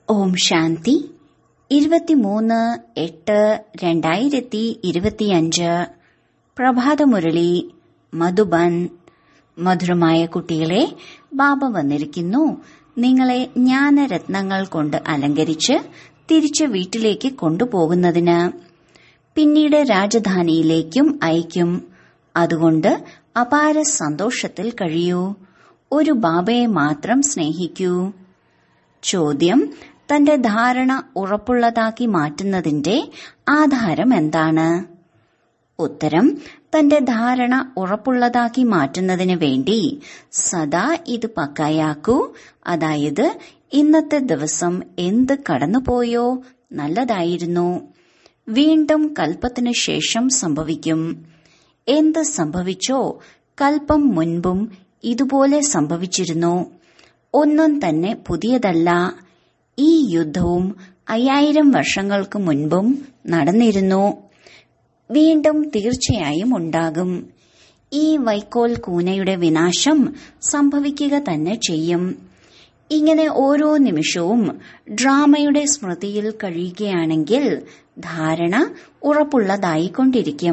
ഓം ശാന്തി ഇരുപത്തിമൂന്ന് എട്ട് രണ്ടായിരത്തി ഇരുപത്തിയഞ്ച് പ്രഭാതമുരളി മധുബൻ മധുരമായ കുട്ടികളെ ബാബ വന്നിരിക്കുന്നു നിങ്ങളെ ജ്ഞാനരത്നങ്ങൾ കൊണ്ട് അലങ്കരിച്ച് തിരിച്ച് വീട്ടിലേക്ക് കൊണ്ടുപോകുന്നതിന് പിന്നീട് രാജധാനിയിലേക്കും അയക്കും അതുകൊണ്ട് അപാര സന്തോഷത്തിൽ കഴിയൂ ഒരു ബാബയെ മാത്രം സ്നേഹിക്കൂ ചോദ്യം തന്റെ ധാരണ ഉറപ്പുള്ളതാക്കി മാറ്റുന്നതിന്റെ ആധാരം എന്താണ് ഉത്തരം തന്റെ ധാരണ ഉറപ്പുള്ളതാക്കി മാറ്റുന്നതിന് വേണ്ടി സദാ ഇത് പക്കായാക്കൂ അതായത് ഇന്നത്തെ ദിവസം എന്ത് കടന്നുപോയോ നല്ലതായിരുന്നു വീണ്ടും കൽപ്പത്തിനു ശേഷം സംഭവിക്കും എന്ത് സംഭവിച്ചോ കൽപ്പം മുൻപും ഇതുപോലെ സംഭവിച്ചിരുന്നു ഒന്നും തന്നെ പുതിയതല്ല ഈ യുദ്ധവും അയ്യായിരം വർഷങ്ങൾക്ക് മുൻപും നടന്നിരുന്നു വീണ്ടും തീർച്ചയായും ഉണ്ടാകും ഈ വൈക്കോൽ കൂനയുടെ വിനാശം സംഭവിക്കുക തന്നെ ചെയ്യും ഇങ്ങനെ ഓരോ നിമിഷവും ഡ്രാമയുടെ സ്മൃതിയിൽ കഴിയുകയാണെങ്കിൽ ധാരണ ഉറപ്പുള്ളതായിക്കൊണ്ടിരിക്കും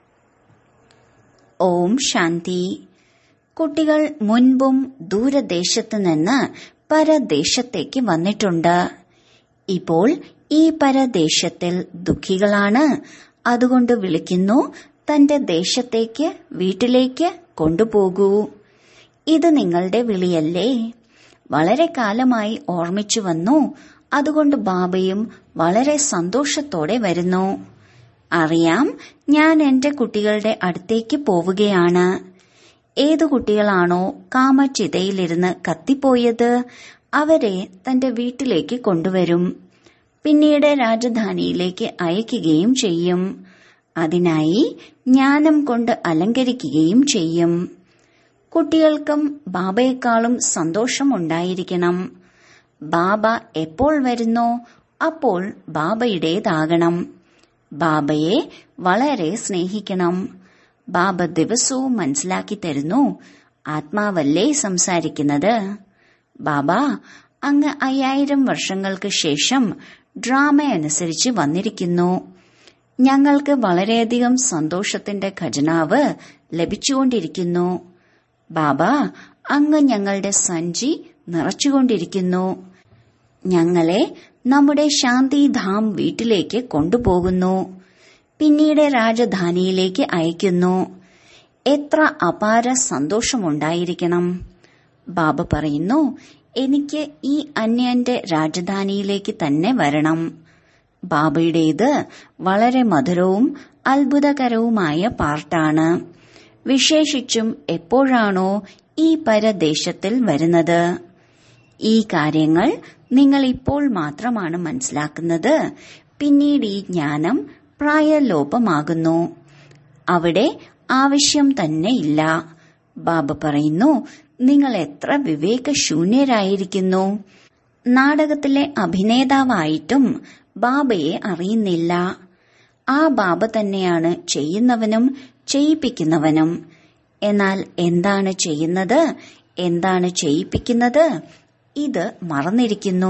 ഓം ശാന്തി കുട്ടികൾ മുൻപും ദൂരദേശത്ത് നിന്ന് പരദേശത്തേക്ക് വന്നിട്ടുണ്ട് ഇപ്പോൾ ഈ പരദേശത്തിൽ ദുഃഖികളാണ് അതുകൊണ്ട് വിളിക്കുന്നു തന്റെ ദേശത്തേക്ക് വീട്ടിലേക്ക് കൊണ്ടുപോകൂ ഇത് നിങ്ങളുടെ വിളിയല്ലേ വളരെ കാലമായി ഓർമ്മിച്ചു വന്നു അതുകൊണ്ട് ബാബയും വളരെ സന്തോഷത്തോടെ വരുന്നു അറിയാം ഞാൻ എന്റെ കുട്ടികളുടെ അടുത്തേക്ക് പോവുകയാണ് ഏതു കുട്ടികളാണോ കാമചിതയിലിരുന്ന് കത്തിപ്പോയത് അവരെ തന്റെ വീട്ടിലേക്ക് കൊണ്ടുവരും പിന്നീട് രാജധാനിയിലേക്ക് അയക്കുകയും ചെയ്യും അതിനായി ജ്ഞാനം കൊണ്ട് അലങ്കരിക്കുകയും ചെയ്യും കുട്ടികൾക്കും ബാബയെക്കാളും സന്തോഷം ഉണ്ടായിരിക്കണം ബാബ എപ്പോൾ വരുന്നോ അപ്പോൾ ബാബയുടേതാകണം ബാബയെ വളരെ സ്നേഹിക്കണം ബാബ ദിവസവും മനസ്സിലാക്കി തരുന്നു ആത്മാവല്ലേ സംസാരിക്കുന്നത് ബാബ അങ്ങ് അയ്യായിരം വർഷങ്ങൾക്ക് ശേഷം ഡ്രാമ അനുസരിച്ച് വന്നിരിക്കുന്നു ഞങ്ങൾക്ക് വളരെയധികം സന്തോഷത്തിന്റെ ഖജനാവ് ലഭിച്ചുകൊണ്ടിരിക്കുന്നു ബാബ അങ്ങ് ഞങ്ങളുടെ സഞ്ചി നിറച്ചുകൊണ്ടിരിക്കുന്നു ഞങ്ങളെ നമ്മുടെ ശാന്തിധാം വീട്ടിലേക്ക് കൊണ്ടുപോകുന്നു പിന്നീട് രാജധാനിയിലേക്ക് അയക്കുന്നു എത്ര അപാര സന്തോഷമുണ്ടായിരിക്കണം ബാബ പറയുന്നു എനിക്ക് ഈ അന്യന്റെ രാജധാനിയിലേക്ക് തന്നെ വരണം ബാബയുടേത് വളരെ മധുരവും അത്ഭുതകരവുമായ പാർട്ടാണ് വിശേഷിച്ചും എപ്പോഴാണോ ഈ പരദേശത്തിൽ വരുന്നത് ഈ കാര്യങ്ങൾ നിങ്ങൾ ഇപ്പോൾ മാത്രമാണ് മനസ്സിലാക്കുന്നത് പിന്നീട് ഈ ജ്ഞാനം പ്രായലോപമാകുന്നു അവിടെ ആവശ്യം തന്നെ ഇല്ല ബാബ പറയുന്നു നിങ്ങൾ എത്ര വിവേകശൂന്യരായിരിക്കുന്നു നാടകത്തിലെ അഭിനേതാവായിട്ടും ബാബയെ അറിയുന്നില്ല ആ ബാബ തന്നെയാണ് ചെയ്യുന്നവനും ചെയ്യിപ്പിക്കുന്നവനും എന്നാൽ എന്താണ് ചെയ്യുന്നത് എന്താണ് ചെയ്യിപ്പിക്കുന്നത് ഇത് മറന്നിരിക്കുന്നു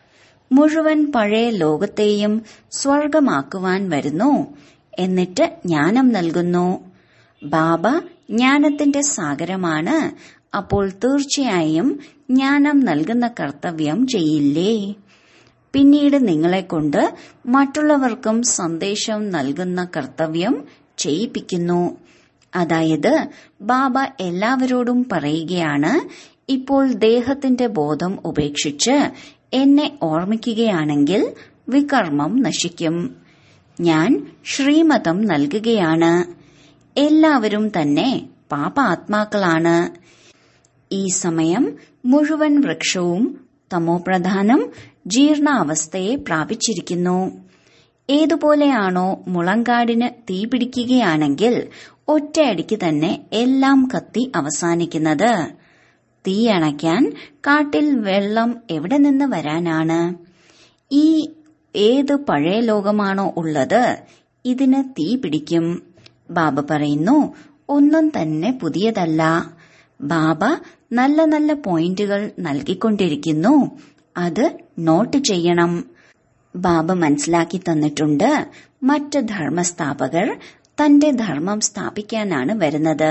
മുഴുവൻ പഴയ ലോകത്തെയും സ്വർഗമാക്കുവാൻ വരുന്നു എന്നിട്ട് ജ്ഞാനം നൽകുന്നു ബാബ ജ്ഞാനത്തിന്റെ സാഗരമാണ് അപ്പോൾ തീർച്ചയായും ജ്ഞാനം നൽകുന്ന കർത്തവ്യം ചെയ്യില്ലേ പിന്നീട് നിങ്ങളെ കൊണ്ട് മറ്റുള്ളവർക്കും സന്ദേശം നൽകുന്ന കർത്തവ്യം ചെയ്യിപ്പിക്കുന്നു അതായത് ബാബ എല്ലാവരോടും പറയുകയാണ് ഇപ്പോൾ ദേഹത്തിന്റെ ബോധം ഉപേക്ഷിച്ച് എന്നെ ഓർമ്മിക്കുകയാണെങ്കിൽ വികർമ്മം നശിക്കും ഞാൻ ശ്രീമതം നൽകുകയാണ് എല്ലാവരും തന്നെ പാപാത്മാക്കളാണ് ഈ സമയം മുഴുവൻ വൃക്ഷവും തമോപ്രധാനം ജീർണാവസ്ഥയെ പ്രാപിച്ചിരിക്കുന്നു ഏതുപോലെയാണോ മുളങ്കാടിന് തീപിടിക്കുകയാണെങ്കിൽ ഒറ്റയടിക്ക് തന്നെ എല്ലാം കത്തി അവസാനിക്കുന്നത് തീ അണയ്ക്കാൻ കാട്ടിൽ വെള്ളം എവിടെ നിന്ന് വരാനാണ് ഈ ഏത് പഴയ ലോകമാണോ ഉള്ളത് ഇതിന് തീ പിടിക്കും ബാബ പറയുന്നു ഒന്നും തന്നെ പുതിയതല്ല ബാബ നല്ല നല്ല പോയിന്റുകൾ നൽകിക്കൊണ്ടിരിക്കുന്നു അത് നോട്ട് ചെയ്യണം ബാബ മനസ്സിലാക്കി തന്നിട്ടുണ്ട് മറ്റ് ധർമ്മസ്ഥാപകർ തന്റെ ധർമ്മം സ്ഥാപിക്കാനാണ് വരുന്നത്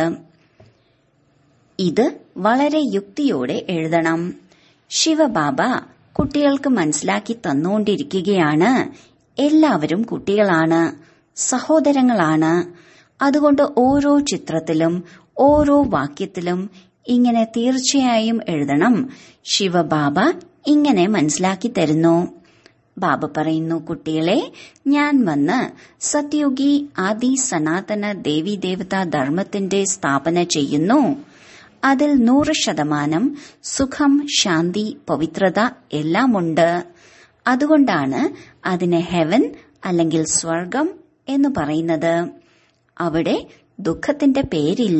ഇത് വളരെ യുക്തിയോടെ എഴുതണം ശിവബാബ കുട്ടികൾക്ക് മനസ്സിലാക്കി തന്നുകൊണ്ടിരിക്കുകയാണ് എല്ലാവരും കുട്ടികളാണ് സഹോദരങ്ങളാണ് അതുകൊണ്ട് ഓരോ ചിത്രത്തിലും ഓരോ വാക്യത്തിലും ഇങ്ങനെ തീർച്ചയായും എഴുതണം ശിവബാബ ഇങ്ങനെ മനസ്സിലാക്കി തരുന്നു ബാബ പറയുന്നു കുട്ടികളെ ഞാൻ വന്ന് സത്യുഗി ആദി സനാതന ദേവി ദേവതാ ധർമ്മത്തിന്റെ സ്ഥാപന ചെയ്യുന്നു അതിൽ നൂറ് ശതമാനം സുഖം ശാന്തി പവിത്രത എല്ലാമുണ്ട് അതുകൊണ്ടാണ് അതിന് ഹെവൻ അല്ലെങ്കിൽ സ്വർഗം എന്ന് പറയുന്നത് അവിടെ ദുഃഖത്തിന്റെ പേരില്ല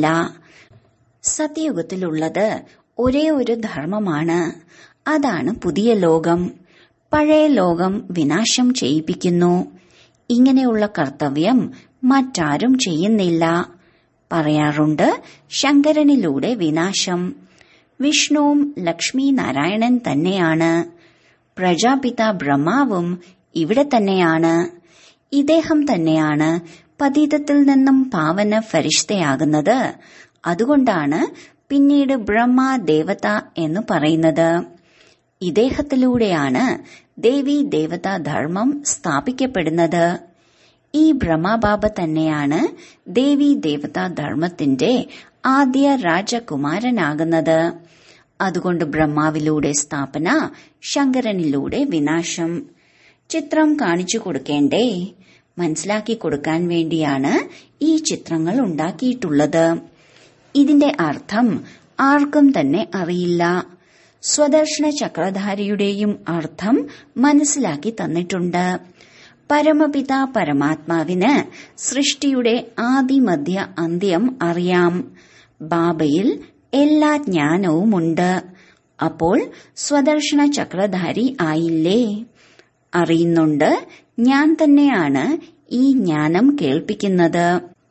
സത്യയുഗത്തിലുള്ളത് ഒരേ ഒരു ധർമ്മമാണ് അതാണ് പുതിയ ലോകം പഴയ ലോകം വിനാശം ചെയ്യിപ്പിക്കുന്നു ഇങ്ങനെയുള്ള കർത്തവ്യം മറ്റാരും ചെയ്യുന്നില്ല പറയാറുണ്ട് ശങ്കരനിലൂടെ വിനാശം വിഷ്ണുവും ലക്ഷ്മി നാരായണൻ തന്നെയാണ് പ്രജാപിത ബ്രഹ്മാവും ഇവിടെ തന്നെയാണ് ഇദ്ദേഹം തന്നെയാണ് പതീതത്തിൽ നിന്നും പാവന ഫരിഷ്തയാകുന്നത് അതുകൊണ്ടാണ് പിന്നീട് ബ്രഹ്മ ദേവത എന്ന് പറയുന്നത് ഇദ്ദേഹത്തിലൂടെയാണ് ദേവി ദേവതാ ധർമ്മം സ്ഥാപിക്കപ്പെടുന്നത് ഈ ബ്രഹ്മബാബ തന്നെയാണ് ദേവി ദേവതാ ധർമ്മത്തിന്റെ ആദ്യ രാജകുമാരനാകുന്നത് അതുകൊണ്ട് ബ്രഹ്മാവിലൂടെ സ്ഥാപന ശങ്കരനിലൂടെ വിനാശം ചിത്രം കാണിച്ചു കൊടുക്കേണ്ടേ മനസ്സിലാക്കി കൊടുക്കാൻ വേണ്ടിയാണ് ഈ ചിത്രങ്ങൾ ഉണ്ടാക്കിയിട്ടുള്ളത് ഇതിന്റെ അർത്ഥം ആർക്കും തന്നെ അറിയില്ല സ്വദർശന ചക്രധാരിയുടെയും അർത്ഥം മനസ്സിലാക്കി തന്നിട്ടുണ്ട് പരമപിത പരമാത്മാവിന് സൃഷ്ടിയുടെ ആദിമധ്യ അന്ത്യം അറിയാം ബാബയിൽ എല്ലാ ജ്ഞാനവുമുണ്ട് അപ്പോൾ സ്വദർശന ചക്രധാരി ആയില്ലേ അറിയുന്നുണ്ട് ഞാൻ തന്നെയാണ് ഈ ജ്ഞാനം കേൾപ്പിക്കുന്നത്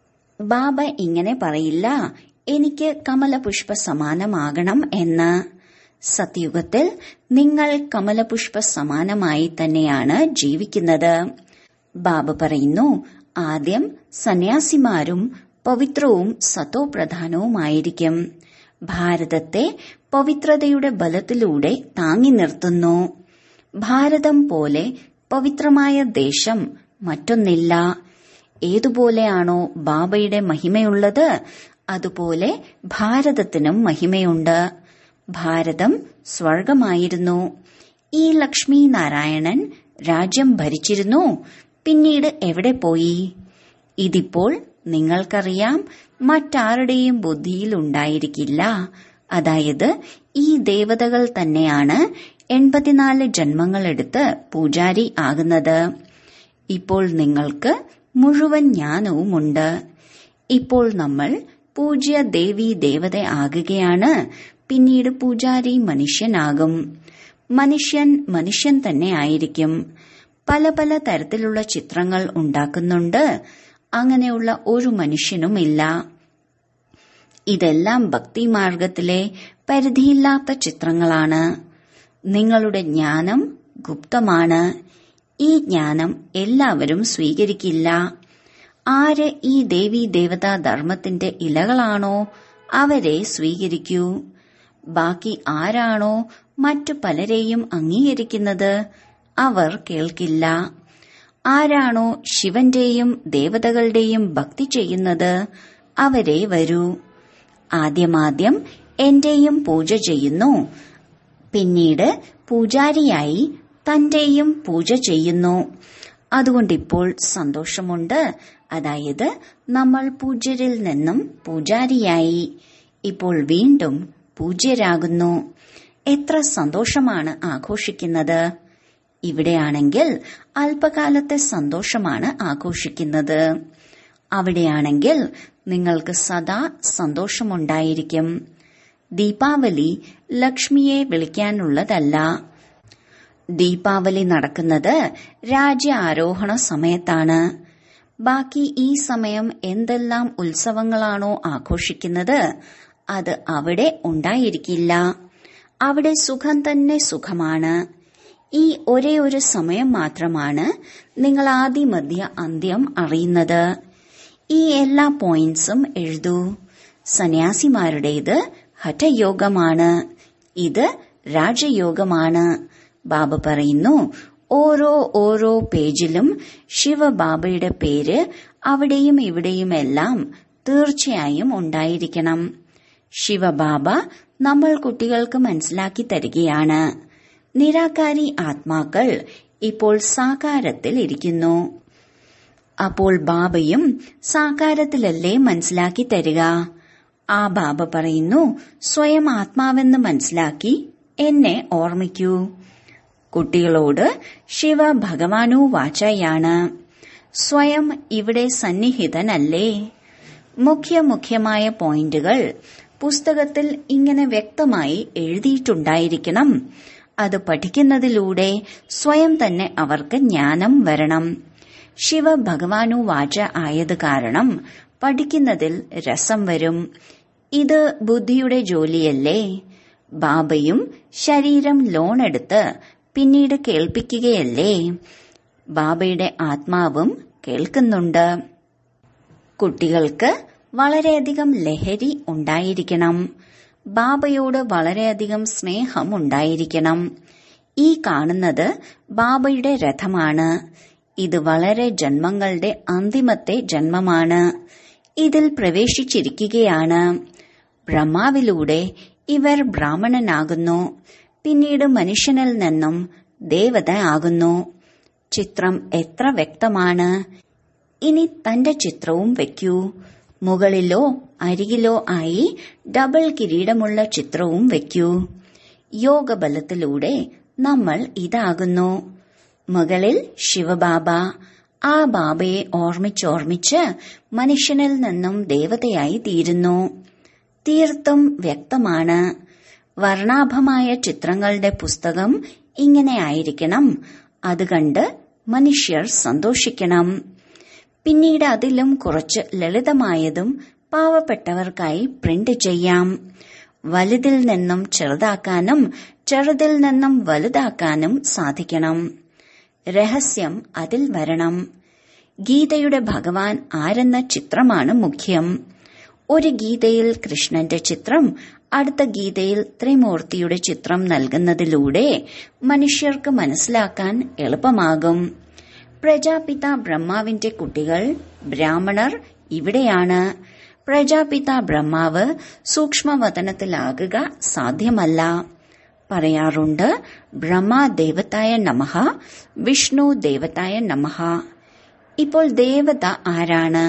ബാബ ഇങ്ങനെ പറയില്ല എനിക്ക് കമലപുഷ്പ സമാനമാകണം എന്ന് സത്യുഗത്തിൽ നിങ്ങൾ കമലപുഷ്പ സമാനമായി തന്നെയാണ് ജീവിക്കുന്നത് ബാബ പറയുന്നു ആദ്യം സന്യാസിമാരും പവിത്രവും സത്തോപ്രധാനവുമായിരിക്കും ഭാരതത്തെ പവിത്രതയുടെ ബലത്തിലൂടെ താങ്ങി നിർത്തുന്നു ഭാരതം പോലെ പവിത്രമായ ദേശം മറ്റൊന്നില്ല ഏതുപോലെയാണോ ബാബയുടെ മഹിമയുള്ളത് അതുപോലെ ഭാരതത്തിനും മഹിമയുണ്ട് ഭാരതം സ്വർഗമായിരുന്നു ഈ ലക്ഷ്മി നാരായണൻ രാജ്യം ഭരിച്ചിരുന്നു പിന്നീട് എവിടെ പോയി ഇതിപ്പോൾ നിങ്ങൾക്കറിയാം മറ്റാരുടെയും ബുദ്ധിയിൽ ഉണ്ടായിരിക്കില്ല അതായത് ഈ ദേവതകൾ തന്നെയാണ് എൺപത്തിനാല് ജന്മങ്ങളെടുത്ത് പൂജാരി ആകുന്നത് ഇപ്പോൾ നിങ്ങൾക്ക് മുഴുവൻ ജ്ഞാനവുമുണ്ട് ഇപ്പോൾ നമ്മൾ പൂജ്യ ദേവി ദേവത ആകുകയാണ് പിന്നീട് പൂജാരി മനുഷ്യനാകും മനുഷ്യൻ മനുഷ്യൻ തന്നെ ആയിരിക്കും പല പല തരത്തിലുള്ള ചിത്രങ്ങൾ ഉണ്ടാക്കുന്നുണ്ട് അങ്ങനെയുള്ള ഒരു മനുഷ്യനുമില്ല ഇതെല്ലാം ഭക്തിമാർഗത്തിലെ പരിധിയില്ലാത്ത ചിത്രങ്ങളാണ് നിങ്ങളുടെ ജ്ഞാനം ഗുപ്തമാണ് ഈ ജ്ഞാനം എല്ലാവരും സ്വീകരിക്കില്ല ആര് ഈ ദേവി ദേവതാ ധർമ്മത്തിന്റെ ഇലകളാണോ അവരെ സ്വീകരിക്കൂ ബാക്കി ആരാണോ മറ്റു പലരെയും അംഗീകരിക്കുന്നത് അവർ കേൾക്കില്ല ആരാണോ ശിവന്റെയും ദേവതകളുടെയും ഭക്തി ചെയ്യുന്നത് അവരെ വരൂ ആദ്യമാദ്യം എന്റെയും പൂജ ചെയ്യുന്നു പിന്നീട് പൂജാരിയായി തന്റെയും പൂജ ചെയ്യുന്നു അതുകൊണ്ടിപ്പോൾ സന്തോഷമുണ്ട് അതായത് നമ്മൾ പൂജ്യരിൽ നിന്നും പൂജാരിയായി ഇപ്പോൾ വീണ്ടും പൂജ്യരാകുന്നു എത്ര സന്തോഷമാണ് ആഘോഷിക്കുന്നത് ഇവിടെയാണെങ്കിൽ അല്പകാലത്തെ സന്തോഷമാണ് ആഘോഷിക്കുന്നത് അവിടെയാണെങ്കിൽ നിങ്ങൾക്ക് സദാ സന്തോഷമുണ്ടായിരിക്കും ദീപാവലി ലക്ഷ്മിയെ വിളിക്കാനുള്ളതല്ല ദീപാവലി നടക്കുന്നത് രാജ്യ ആരോഹണ സമയത്താണ് ബാക്കി ഈ സമയം എന്തെല്ലാം ഉത്സവങ്ങളാണോ ആഘോഷിക്കുന്നത് അത് അവിടെ ഉണ്ടായിരിക്കില്ല അവിടെ സുഖം തന്നെ സുഖമാണ് ഈ ഒരേ ഒരു സമയം മാത്രമാണ് നിങ്ങൾ ആദിമധ്യ അന്ത്യം അറിയുന്നത് ഈ എല്ലാ പോയിന്റ്സും എഴുതൂ സന്യാസിമാരുടേത് ഹഠയോഗമാണ് ഇത് രാജയോഗമാണ് ബാബ പറയുന്നു ഓരോ ഓരോ പേജിലും ശിവബാബയുടെ പേര് അവിടെയും ഇവിടെയുമെല്ലാം തീർച്ചയായും ഉണ്ടായിരിക്കണം ശിവബാബ നമ്മൾ കുട്ടികൾക്ക് മനസ്സിലാക്കി തരികയാണ് നിരാകാരി ആത്മാക്കൾ ഇപ്പോൾ സാകാരത്തിൽ ഇരിക്കുന്നു അപ്പോൾ ബാബയും സാകാരത്തിലല്ലേ മനസ്സിലാക്കി തരിക ആ ബാബ പറയുന്നു സ്വയം ആത്മാവെന്ന് മനസ്സിലാക്കി എന്നെ ഓർമ്മിക്കൂ കുട്ടികളോട് ശിവ ഭഗവാനു വാചയാണ് സ്വയം ഇവിടെ സന്നിഹിതനല്ലേ മുഖ്യ മുഖ്യമായ പോയിന്റുകൾ പുസ്തകത്തിൽ ഇങ്ങനെ വ്യക്തമായി എഴുതിയിട്ടുണ്ടായിരിക്കണം അത് പഠിക്കുന്നതിലൂടെ സ്വയം തന്നെ അവർക്ക് ജ്ഞാനം വരണം ശിവ ഭഗവാനു വാച ആയത് കാരണം പഠിക്കുന്നതിൽ രസം വരും ഇത് ബുദ്ധിയുടെ ജോലിയല്ലേ ബാബയും ശരീരം ലോൺ എടുത്ത് പിന്നീട് കേൾപ്പിക്കുകയല്ലേ ബാബയുടെ ആത്മാവും കേൾക്കുന്നുണ്ട് കുട്ടികൾക്ക് വളരെയധികം ലഹരി ഉണ്ടായിരിക്കണം ബാബയോട് വളരെയധികം സ്നേഹം ഉണ്ടായിരിക്കണം ഈ കാണുന്നത് ബാബയുടെ രഥമാണ് ഇത് വളരെ ജന്മങ്ങളുടെ അന്തിമത്തെ ജന്മമാണ് ഇതിൽ പ്രവേശിച്ചിരിക്കുകയാണ് ബ്രഹ്മാവിലൂടെ ഇവർ ബ്രാഹ്മണനാകുന്നു പിന്നീട് മനുഷ്യനിൽ നിന്നും ദേവത ആകുന്നു ചിത്രം എത്ര വ്യക്തമാണ് ഇനി തന്റെ ചിത്രവും വെക്കൂ മുകളിലോ അരികിലോ ആയി ഡബിൾ കിരീടമുള്ള ചിത്രവും വെക്കൂ യോഗബലത്തിലൂടെ നമ്മൾ ഇതാകുന്നു മുകളിൽ ശിവബാബ ആ ബാബയെ ഓർമ്മിച്ചോർമ്മിച്ച് മനുഷ്യനിൽ നിന്നും ദേവതയായി തീരുന്നു തീർത്തും വ്യക്തമാണ് വർണ്ണാഭമായ ചിത്രങ്ങളുടെ പുസ്തകം ഇങ്ങനെ ആയിരിക്കണം അത് കണ്ട് മനുഷ്യർ സന്തോഷിക്കണം പിന്നീട് അതിലും കുറച്ച് ലളിതമായതും പാവപ്പെട്ടവർക്കായി പ്രിന്റ് ചെയ്യാം വലുതിൽ നിന്നും ചെറുതാക്കാനും ചെറുതിൽ നിന്നും വലുതാക്കാനും സാധിക്കണം രഹസ്യം അതിൽ വരണം ഗീതയുടെ ഭഗവാൻ ആരെന്ന ചിത്രമാണ് മുഖ്യം ഒരു ഗീതയിൽ കൃഷ്ണന്റെ ചിത്രം അടുത്ത ഗീതയിൽ ത്രിമൂർത്തിയുടെ ചിത്രം നൽകുന്നതിലൂടെ മനുഷ്യർക്ക് മനസ്സിലാക്കാൻ എളുപ്പമാകും പ്രജാപിത ബ്രഹ്മാവിന്റെ കുട്ടികൾ ബ്രാഹ്മണർ ഇവിടെയാണ് പ്രജാപിത ബ്രഹ്മാവ് സൂക്ഷ്മവതനത്തിലാകുക സാധ്യമല്ല പറയാറുണ്ട് ബ്രഹ്മ ദേവതായ നമഹ വിഷ്ണു ദേവതായ നമഹ ഇപ്പോൾ ദേവത ആരാണ്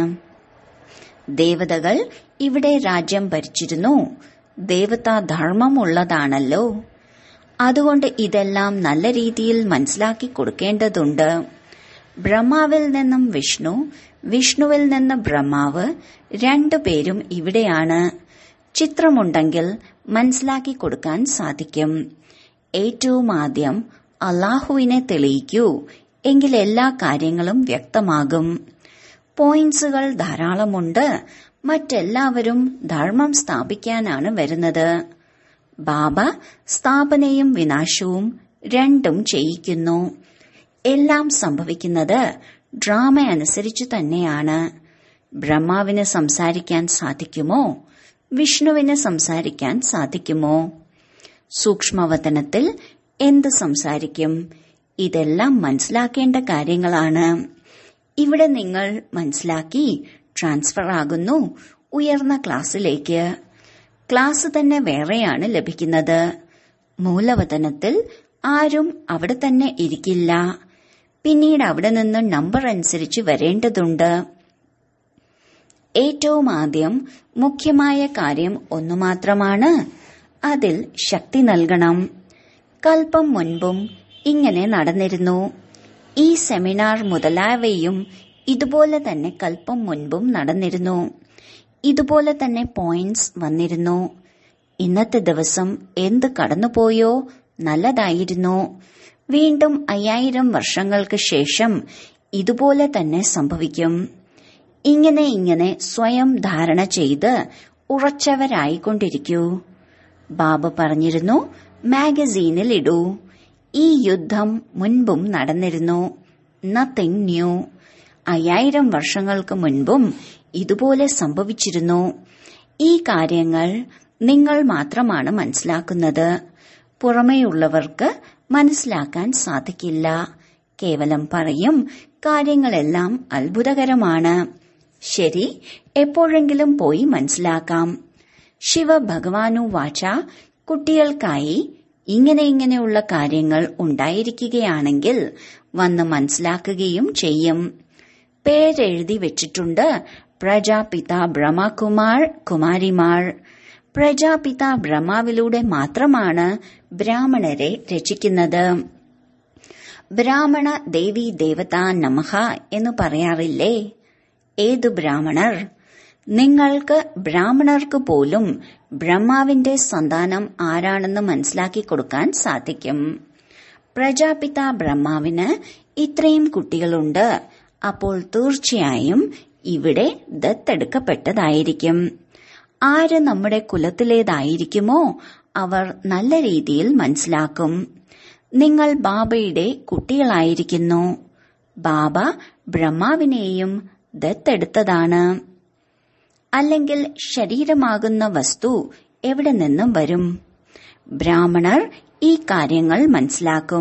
ദേവതകൾ ഇവിടെ രാജ്യം ഭരിച്ചിരുന്നു ദേവതാ ധർമ്മമുള്ളതാണല്ലോ അതുകൊണ്ട് ഇതെല്ലാം നല്ല രീതിയിൽ മനസ്സിലാക്കി കൊടുക്കേണ്ടതുണ്ട് ബ്രഹ്മാവിൽ നിന്നും വിഷ്ണു വിഷ്ണുവിൽ നിന്ന് ബ്രഹ്മാവ് രണ്ടുപേരും ഇവിടെയാണ് ചിത്രമുണ്ടെങ്കിൽ മനസ്സിലാക്കി കൊടുക്കാൻ സാധിക്കും ഏറ്റവും ആദ്യം അള്ളാഹുവിനെ തെളിയിക്കൂ എങ്കിൽ എല്ലാ കാര്യങ്ങളും വ്യക്തമാകും പോയിന്റ്സുകൾ ധാരാളമുണ്ട് മറ്റെല്ലാവരും ധർമ്മം സ്ഥാപിക്കാനാണ് വരുന്നത് ബാബ സ്ഥാപനയും വിനാശവും രണ്ടും ചെയ്യിക്കുന്നു എല്ലാം സംഭവിക്കുന്നത് ഡ്രാമ അനുസരിച്ചു തന്നെയാണ് ബ്രഹ്മാവിന് സംസാരിക്കാൻ സാധിക്കുമോ വിഷ്ണുവിന് സംസാരിക്കാൻ സാധിക്കുമോ സൂക്ഷ്മവതനത്തിൽ എന്ത് സംസാരിക്കും ഇതെല്ലാം മനസ്സിലാക്കേണ്ട കാര്യങ്ങളാണ് ഇവിടെ നിങ്ങൾ മനസ്സിലാക്കി ട്രാൻസ്ഫർ ആകുന്നു ഉയർന്ന ക്ലാസ്സിലേക്ക് ക്ലാസ് തന്നെ വേറെയാണ് ലഭിക്കുന്നത് മൂലവതനത്തിൽ ആരും അവിടെ തന്നെ ഇരിക്കില്ല പിന്നീട് അവിടെ നിന്ന് നമ്പർ അനുസരിച്ച് വരേണ്ടതുണ്ട് ഏറ്റവും ആദ്യം മുഖ്യമായ കാര്യം ഒന്നു മാത്രമാണ് അതിൽ ശക്തി നൽകണം കൽപ്പം മുൻപും ഇങ്ങനെ നടന്നിരുന്നു ഈ സെമിനാർ മുതലായവയും ഇതുപോലെ തന്നെ കൽപ്പം മുൻപും നടന്നിരുന്നു ഇതുപോലെ തന്നെ പോയിന്റ്സ് വന്നിരുന്നു ഇന്നത്തെ ദിവസം എന്ത് കടന്നുപോയോ നല്ലതായിരുന്നു വീണ്ടും അയ്യായിരം വർഷങ്ങൾക്ക് ശേഷം ഇതുപോലെ തന്നെ സംഭവിക്കും ഇങ്ങനെ ഇങ്ങനെ സ്വയം ധാരണ ചെയ്ത് ഉറച്ചവരായിക്കൊണ്ടിരിക്കൂ ബാബ പറഞ്ഞിരുന്നു മാഗസീനിൽ ഇടൂ ഈ യുദ്ധം മുൻപും നടന്നിരുന്നു നത്തിങ് ന്യൂ അയ്യായിരം വർഷങ്ങൾക്ക് മുൻപും ഇതുപോലെ സംഭവിച്ചിരുന്നു ഈ കാര്യങ്ങൾ നിങ്ങൾ മാത്രമാണ് മനസ്സിലാക്കുന്നത് പുറമേയുള്ളവർക്ക് മനസ്സിലാക്കാൻ സാധിക്കില്ല കേവലം പറയും കാര്യങ്ങളെല്ലാം അത്ഭുതകരമാണ് ശരി എപ്പോഴെങ്കിലും പോയി മനസ്സിലാക്കാം ശിവ ഭഗവാനു വാച കുട്ടികൾക്കായി ഇങ്ങനെ ഇങ്ങനെയുള്ള കാര്യങ്ങൾ ഉണ്ടായിരിക്കുകയാണെങ്കിൽ വന്ന് മനസ്സിലാക്കുകയും ചെയ്യും പേരെഴുതി വെച്ചിട്ടുണ്ട് പ്രജാപിത ബ്രഹ്മകുമാർ കുമാരിമാർ പ്രജാപിത ബ്രഹ്മാവിലൂടെ മാത്രമാണ് ബ്രാഹ്മണരെ രചിക്കുന്നത് ബ്രാഹ്മണ ദേവി ദേവത നമഹ എന്ന് പറയാറില്ലേ ഏതു ബ്രാഹ്മണർ നിങ്ങൾക്ക് ബ്രാഹ്മണർക്ക് പോലും ബ്രഹ്മാവിന്റെ സന്താനം ആരാണെന്ന് മനസ്സിലാക്കി കൊടുക്കാൻ സാധിക്കും പ്രജാപിത ബ്രഹ്മാവിന് ഇത്രയും കുട്ടികളുണ്ട് അപ്പോൾ തീർച്ചയായും ഇവിടെ ദത്തെടുക്കപ്പെട്ടതായിരിക്കും ആര് നമ്മുടെ കുലത്തിലേതായിരിക്കുമോ അവർ നല്ല രീതിയിൽ മനസ്സിലാക്കും നിങ്ങൾ ബാബയുടെ കുട്ടികളായിരിക്കുന്നു ബാബ ബ്രഹ്മാവിനെയും ദത്തെടുത്തതാണ് അല്ലെങ്കിൽ ശരീരമാകുന്ന വസ്തു എവിടെ നിന്നും വരും ബ്രാഹ്മണർ ഈ കാര്യങ്ങൾ മനസ്സിലാക്കും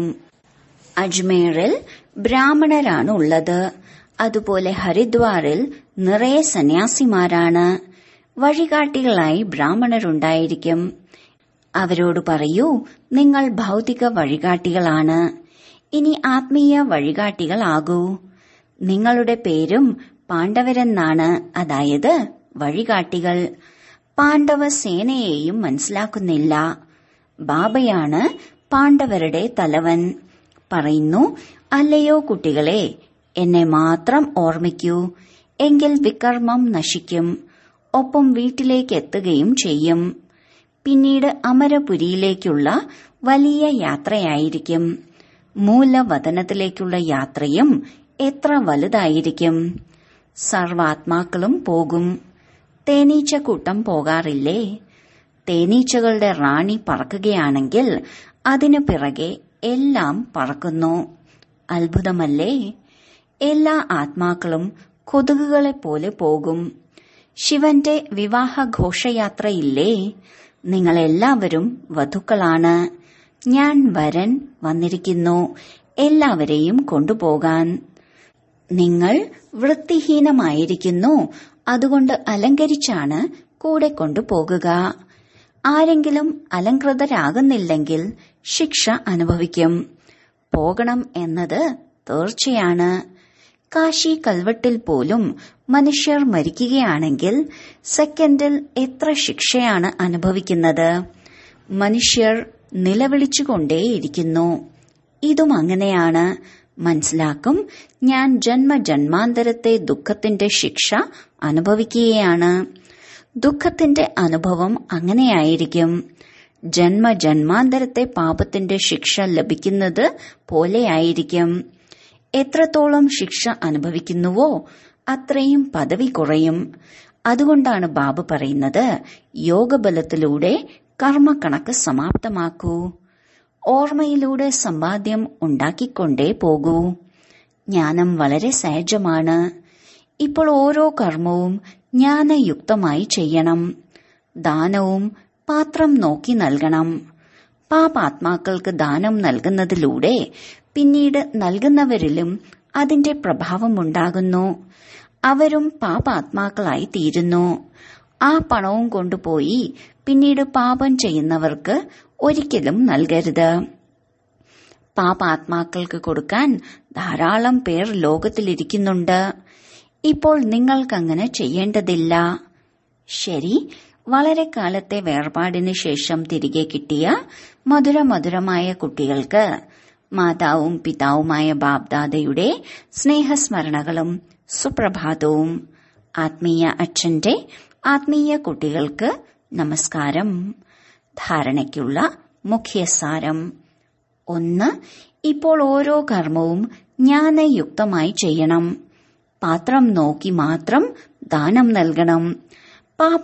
അജ്മീറിൽ ബ്രാഹ്മണരാണ് ഉള്ളത് അതുപോലെ ഹരിദ്വാറിൽ നിറയെ സന്യാസിമാരാണ് വഴികാട്ടികളായി ബ്രാഹ്മണരുണ്ടായിരിക്കും അവരോട് പറയൂ നിങ്ങൾ ഭൗതിക വഴികാട്ടികളാണ് ഇനി ആത്മീയ വഴികാട്ടികളാകൂ നിങ്ങളുടെ പേരും പാണ്ഡവരെന്നാണ് അതായത് വഴികാട്ടികൾ പാണ്ഡവ സേനയെയും മനസ്സിലാക്കുന്നില്ല ബാബയാണ് പാണ്ഡവരുടെ തലവൻ പറയുന്നു അല്ലയോ കുട്ടികളെ എന്നെ മാത്രം ഓർമ്മിക്കൂ എങ്കിൽ വികർമ്മം നശിക്കും ഒപ്പം വീട്ടിലേക്ക് എത്തുകയും ചെയ്യും പിന്നീട് അമരപുരിയിലേക്കുള്ള വലിയ യാത്രയായിരിക്കും മൂലവതനത്തിലേക്കുള്ള യാത്രയും എത്ര വലുതായിരിക്കും സർവാത്മാക്കളും പോകും തേനീച്ചക്കൂട്ടം പോകാറില്ലേ തേനീച്ചകളുടെ റാണി പറക്കുകയാണെങ്കിൽ അതിനു പിറകെ എല്ലാം പറക്കുന്നു അത്ഭുതമല്ലേ എല്ലാ ആത്മാക്കളും കൊതുകുകളെ പോലെ പോകും ശിവന്റെ വിവാഹ ഘോഷയാത്രയില്ലേ നിങ്ങളെല്ലാവരും വധുക്കളാണ് ഞാൻ വരൻ വന്നിരിക്കുന്നു എല്ലാവരെയും കൊണ്ടുപോകാൻ നിങ്ങൾ വൃത്തിഹീനമായിരിക്കുന്നു അതുകൊണ്ട് അലങ്കരിച്ചാണ് കൂടെ കൊണ്ടുപോകുക ആരെങ്കിലും അലങ്കൃതരാകുന്നില്ലെങ്കിൽ ശിക്ഷ അനുഭവിക്കും പോകണം എന്നത് തീർച്ചയാണ് കാശി കൽവട്ടിൽ പോലും മനുഷ്യർ മരിക്കുകയാണെങ്കിൽ സെക്കൻഡിൽ എത്ര ശിക്ഷയാണ് അനുഭവിക്കുന്നത് മനുഷ്യർ നിലവിളിച്ചുകൊണ്ടേയിരിക്കുന്നു ഇതും അങ്ങനെയാണ് മനസ്സിലാക്കും ഞാൻ ജന്മജന്മാന്തരത്തെ ദുഃഖത്തിന്റെ ശിക്ഷ അനുഭവിക്കുകയാണ് ദുഃഖത്തിന്റെ അനുഭവം അങ്ങനെയായിരിക്കും ജന്മജന്മാന്തരത്തെ പാപത്തിന്റെ ശിക്ഷ ലഭിക്കുന്നത് പോലെയായിരിക്കും എത്രത്തോളം ശിക്ഷ അനുഭവിക്കുന്നുവോ അത്രയും പദവി കുറയും അതുകൊണ്ടാണ് ബാബു പറയുന്നത് യോഗബലത്തിലൂടെ കർമ്മക്കണക്ക് സമാപ്തമാക്കൂ ഓർമ്മയിലൂടെ സമ്പാദ്യം ഉണ്ടാക്കിക്കൊണ്ടേ പോകൂ ജ്ഞാനം വളരെ സഹജമാണ് ഇപ്പോൾ ഓരോ കർമ്മവും ജ്ഞാനയുക്തമായി ചെയ്യണം ദാനവും പാത്രം നോക്കി നൽകണം പാപാത്മാക്കൾക്ക് ദാനം നൽകുന്നതിലൂടെ പിന്നീട് നൽകുന്നവരിലും അതിന്റെ പ്രഭാവമുണ്ടാകുന്നു അവരും പാപാത്മാക്കളായി തീരുന്നു ആ പണവും കൊണ്ടുപോയി പിന്നീട് പാപം ചെയ്യുന്നവർക്ക് ഒരിക്കലും നൽകരുത് പാപാത്മാക്കൾക്ക് കൊടുക്കാൻ ധാരാളം പേർ ലോകത്തിലിരിക്കുന്നുണ്ട് ഇപ്പോൾ നിങ്ങൾക്കങ്ങനെ ചെയ്യേണ്ടതില്ല ശരി വളരെ കാലത്തെ വേർപാടിന് ശേഷം തിരികെ കിട്ടിയ മധുരമധുരമായ കുട്ടികൾക്ക് മാതാവും പിതാവുമായ ബാബ്ദാദയുടെ സ്നേഹസ്മരണകളും സുപ്രഭാതവും ആത്മീയ അച്ഛന്റെ ആത്മീയ കുട്ടികൾക്ക് നമസ്കാരം ധാരണയ്ക്കുള്ള മുഖ്യസാരം ഒന്ന് ഇപ്പോൾ ഓരോ കർമ്മവും ജ്ഞാനയുക്തമായി ചെയ്യണം പാത്രം നോക്കി മാത്രം ദാനം നൽകണം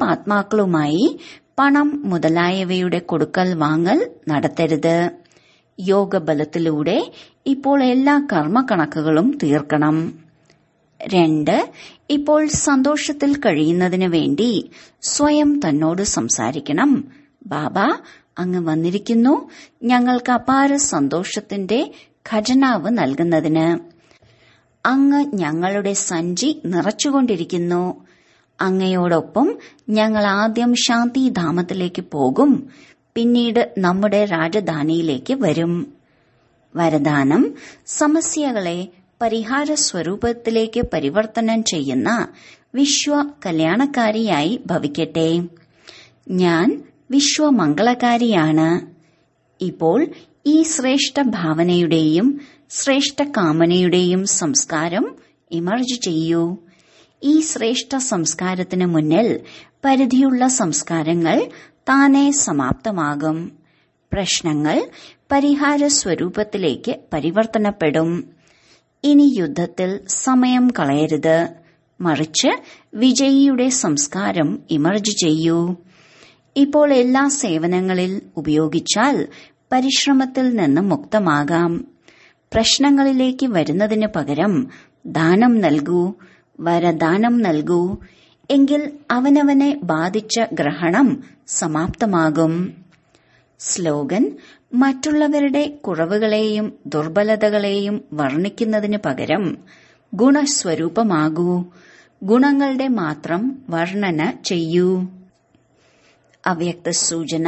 പാപാത്മാക്കളുമായി പണം മുതലായവയുടെ കൊടുക്കൽ വാങ്ങൽ നടത്തരുത് യോഗബലത്തിലൂടെ ഇപ്പോൾ എല്ലാ കർമ്മക്കണക്കുകളും തീർക്കണം രണ്ട് ഇപ്പോൾ സന്തോഷത്തിൽ കഴിയുന്നതിന് വേണ്ടി സ്വയം തന്നോട് സംസാരിക്കണം ബാബ അങ്ങ് വന്നിരിക്കുന്നു ഞങ്ങൾക്ക് അപാര സന്തോഷത്തിന്റെ ഖജനാവ് നൽകുന്നതിന് അങ്ങ് ഞങ്ങളുടെ സഞ്ചി നിറച്ചുകൊണ്ടിരിക്കുന്നു അങ്ങയോടൊപ്പം ഞങ്ങൾ ആദ്യം ശാന്തിധാമത്തിലേക്ക് പോകും പിന്നീട് നമ്മുടെ രാജധാനിയിലേക്ക് വരും വരദാനം സമസ്യകളെ പരിഹാര സ്വരൂപത്തിലേക്ക് പരിവർത്തനം ചെയ്യുന്ന വിശ്വ കല്യാണക്കാരിയായി ഭവിക്കട്ടെ ഞാൻ വിശ്വമംഗളകാരിയാണ് ഇപ്പോൾ ഈ ശ്രേഷ്ഠ ഭാവനയുടെയും ശ്രേഷ്ഠ കാമനയുടെയും സംസ്കാരം ഇമർജ് ചെയ്യൂ ഈ ശ്രേഷ്ഠ സംസ്കാരത്തിന് മുന്നിൽ പരിധിയുള്ള സംസ്കാരങ്ങൾ താനെ സമാപ്തമാകും പ്രശ്നങ്ങൾ പരിഹാര സ്വരൂപത്തിലേക്ക് പരിവർത്തനപ്പെടും ഇനി യുദ്ധത്തിൽ സമയം കളയരുത് മറിച്ച് വിജയിയുടെ സംസ്കാരം ഇമർജ് ചെയ്യൂ ഇപ്പോൾ എല്ലാ സേവനങ്ങളിൽ ഉപയോഗിച്ചാൽ പരിശ്രമത്തിൽ നിന്ന് മുക്തമാകാം പ്രശ്നങ്ങളിലേക്ക് വരുന്നതിന് പകരം ദാനം നൽകൂ വരദാനം നൽകൂ എങ്കിൽ അവനവനെ ബാധിച്ച ഗ്രഹണം സമാപ്തമാകും സ്ലോഗൻ മറ്റുള്ളവരുടെ കുറവുകളെയും ദുർബലതകളെയും വർണ്ണിക്കുന്നതിന് പകരം ഗുണസ്വരൂപമാകൂ ഗുണങ്ങളുടെ മാത്രം വർണ്ണന ചെയ്യൂ അവ്യക്ത സൂചന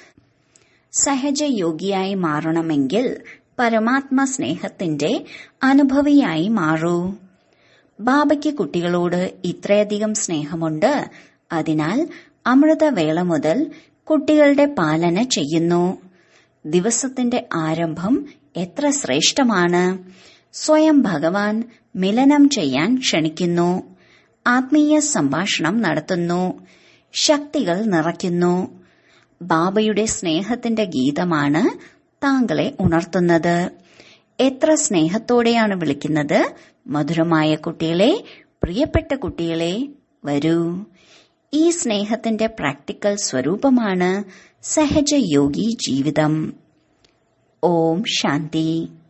സഹജയോഗിയായി മാറണമെങ്കിൽ പരമാത്മ സ്നേഹത്തിന്റെ അനുഭവിയായി മാറൂ ബാബയ്ക്ക് കുട്ടികളോട് ഇത്രയധികം സ്നേഹമുണ്ട് അതിനാൽ അമൃതവേള മുതൽ കുട്ടികളുടെ പാലന ചെയ്യുന്നു ദിവസത്തിന്റെ ആരംഭം എത്ര ശ്രേഷ്ഠമാണ് സ്വയം ഭഗവാൻ മിലനം ചെയ്യാൻ ക്ഷണിക്കുന്നു ആത്മീയ സംഭാഷണം നടത്തുന്നു ശക്തികൾ നിറയ്ക്കുന്നു ബാബയുടെ സ്നേഹത്തിന്റെ ഗീതമാണ് താങ്കളെ ഉണർത്തുന്നത് എത്ര സ്നേഹത്തോടെയാണ് വിളിക്കുന്നത് മധുരമായ കുട്ടികളെ പ്രിയപ്പെട്ട കുട്ടികളെ വരൂ ഈ സ്നേഹത്തിന്റെ പ്രാക്ടിക്കൽ സ്വരൂപമാണ് സഹജയോഗി ജീവിതം ഓം ശാന്തി